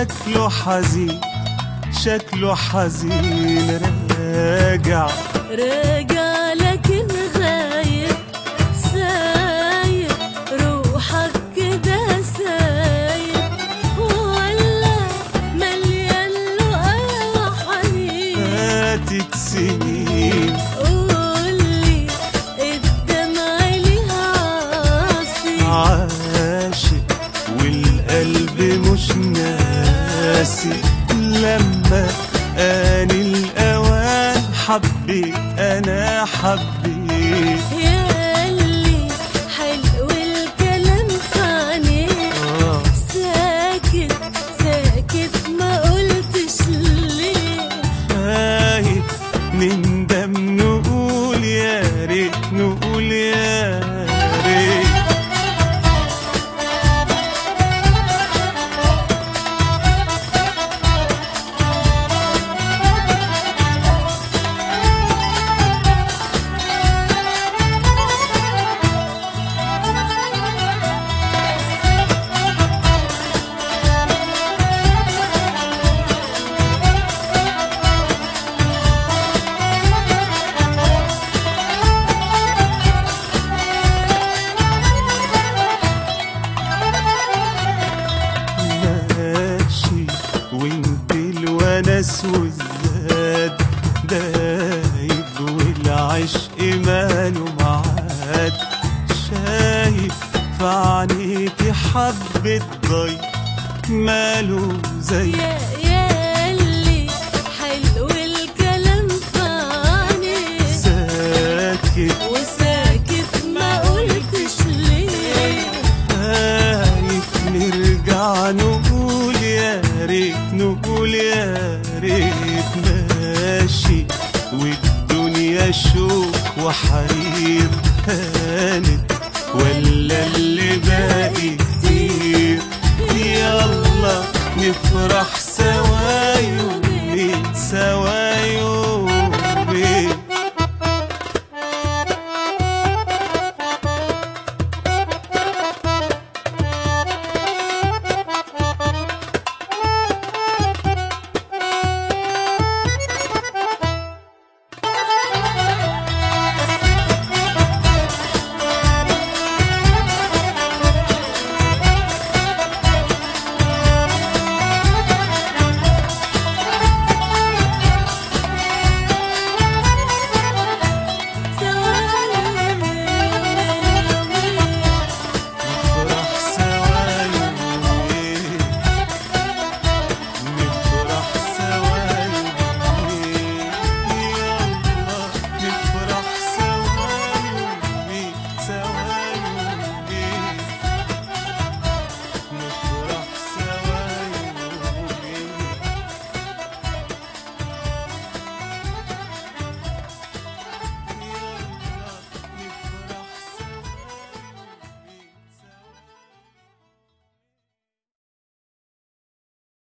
شكله حزين شكله حزين راجع راجع لكن غايب سايب روحك كده سايب ولا مليان له حنين فاتت سنين قولي الدمع ليها عاصي عاشق والقلب مش ناسي لما آن الأوان حبيت أنا حبيت ياللي حلو الكلام في عينيك آه ساكت ساكت ما قلتش ليه خايف نندم نقول يا ريت نقول يا ريت ماشي وانت الونس والزاد دايب والعشق ماله معاد شايف في عينيكي حبة ضي ماله زي يا ياللي حلو الكلام في عينيك ساكت وساكت ما قلتش ليه خايف نرجع نقول يا ريت نقول يا ريت ماشي والدنيا شوق وحرير